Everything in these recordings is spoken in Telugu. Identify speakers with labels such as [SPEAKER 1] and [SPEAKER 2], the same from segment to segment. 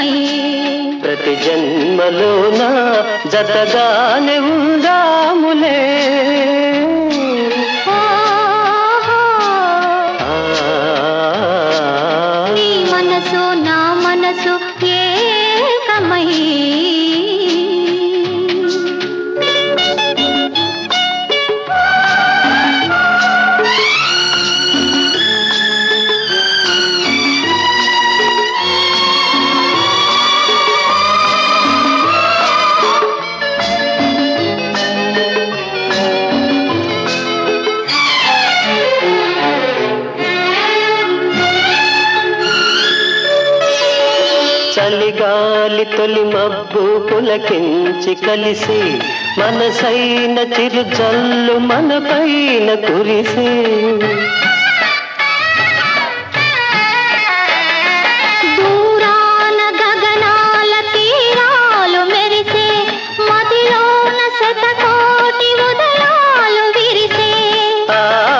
[SPEAKER 1] ఏకమై
[SPEAKER 2] ప్రతి జన్మలోన జతగానే ఉందాములే
[SPEAKER 1] ఓహో,
[SPEAKER 2] ఆ,
[SPEAKER 1] నీ మనసు నా మనసు ఏకమై
[SPEAKER 2] చలిగాలి తొలి మబ్బు పులకించి కలిసి మనసైన చిరు జల్లు మన పైన కురిసే
[SPEAKER 1] దూరాన గగనాల తీరాలు మెరిసే మదిలోన శతకోటి ఉదయాలు విరిసే
[SPEAKER 2] ఆ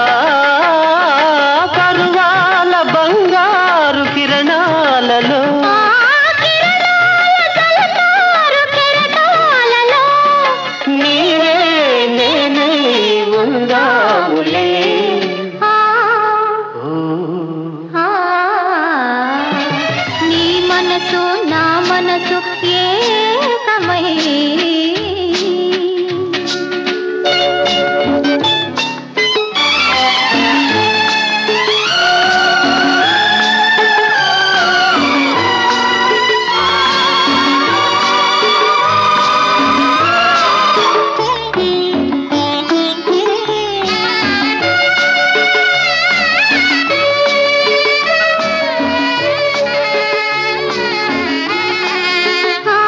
[SPEAKER 2] పరువాల బంగారు కిరణాలలో
[SPEAKER 1] ఆ కిరణాల జలతారు కెరటాలలో
[SPEAKER 2] నీవే నేనే ఉందాములే
[SPEAKER 1] ఆ,
[SPEAKER 2] ఓ,
[SPEAKER 1] ఆ, నీ మనసు నా మనసు ఏకమై ఆ,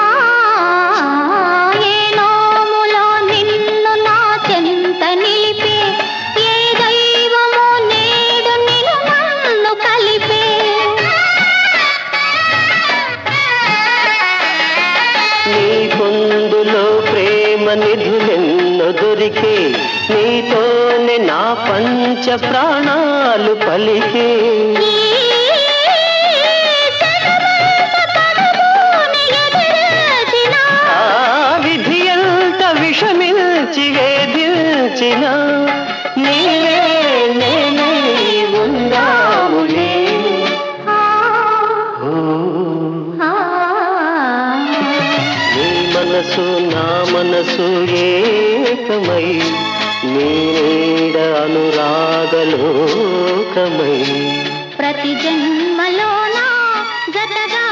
[SPEAKER 1] ఏ నోములో నిన్ను నా చెంత నిలిపే ఏ దైవమో నేడు నిన్ను నన్ను కలిపే
[SPEAKER 2] నీ పొందులో ప్రేమ నిధులెన్నో దొరికే నీతోనే నా పంచ ప్రాణాలు పలికే
[SPEAKER 1] ఈ జగమంత తనువుని ఎదిరించిన
[SPEAKER 2] ఆ విధి ఎంత విషమిల్చి వేధించిన నీవే నేనే ఉందాములే
[SPEAKER 1] ఆ,
[SPEAKER 2] ఓ,
[SPEAKER 1] ఆ,
[SPEAKER 2] నీ మనసు నా మనసు ఏకమై నీడ అనురాగలోకమై
[SPEAKER 1] ప్రతి జన్మలోన జతగా